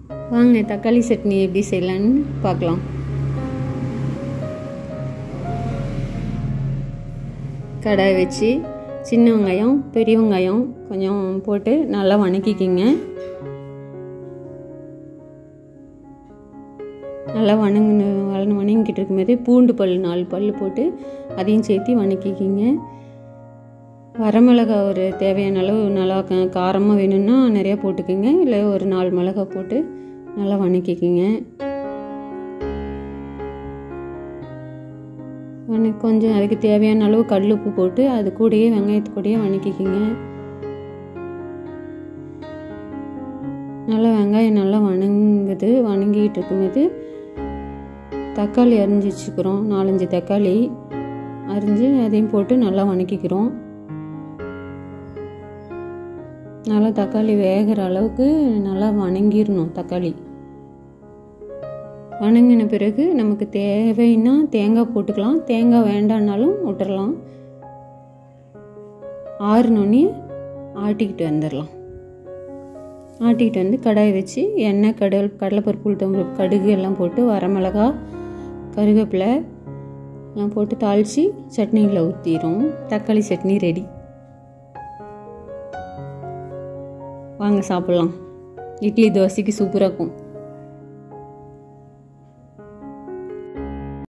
வாங்க தக்காளி சட்னி எப்படி செய்யலான்னு பார்க்கலாம் கடாய் வச்சு சின்ன வெங்காயம் பெரிய வெங்காயம் கொஞ்சம் போட்டு நல்லா வணக்கிக்கிங்க நல்லா வணங்கு வளர்ந்து வணங்கிக்கிட்டு இருக்கும்போது பூண்டு பல் நாலு பல் போட்டு அதையும் சேர்த்து வணக்கிக்கிங்க வரமிளகா ஒரு தேவையான அளவு நல்லா க- காரமாக வேணும்னா நிறையா போட்டுக்கோங்க இல்லை ஒரு நாலு மிளகா போட்டு நல்லா வணக்கிக்கிங்க வண கொஞ்சம் அதுக்கு தேவையான அளவு கல் உப்பு போட்டு அது கூடயே வெங்காயத்து கூடயே வணக்கிக்கிங்க நல்லா வெங்காயம் நல்லா வணங்குது வணங்கிட்டு இருக்கும்போது தக்காளி அரிஞ்சு வச்சுக்கிறோம் நாலஞ்சு தக்காளி அரிஞ்சு அதையும் போட்டு நல்லா வணக்கிக்கிறோம் நல்லா தக்காளி வேகிற அளவுக்கு நல்லா வணங்கிடணும் தக்காளி வணங்கின பிறகு நமக்கு தேவைன்னா தேங்காய் போட்டுக்கலாம் தேங்காய் வேண்டான்னாலும் விட்டுறலாம் ஆறுனோடனே ஆட்டிக்கிட்டு வந்துடலாம் ஆட்டிக்கிட்டு வந்து கடாய் வச்சு எண்ணெய் கடல் கடலைப்பருப்பு உளுத்தம்பருப்பு கடுகு எல்லாம் போட்டு வரமிளகா கருவேப்பிலை எல்லாம் போட்டு தாளித்து சட்னியில் ஊற்றிடும் தக்காளி சட்னி ரெடி வாங்க சாப்பிட்லாம் இட்லி தோசைக்கு சூப்பராக இருக்கும்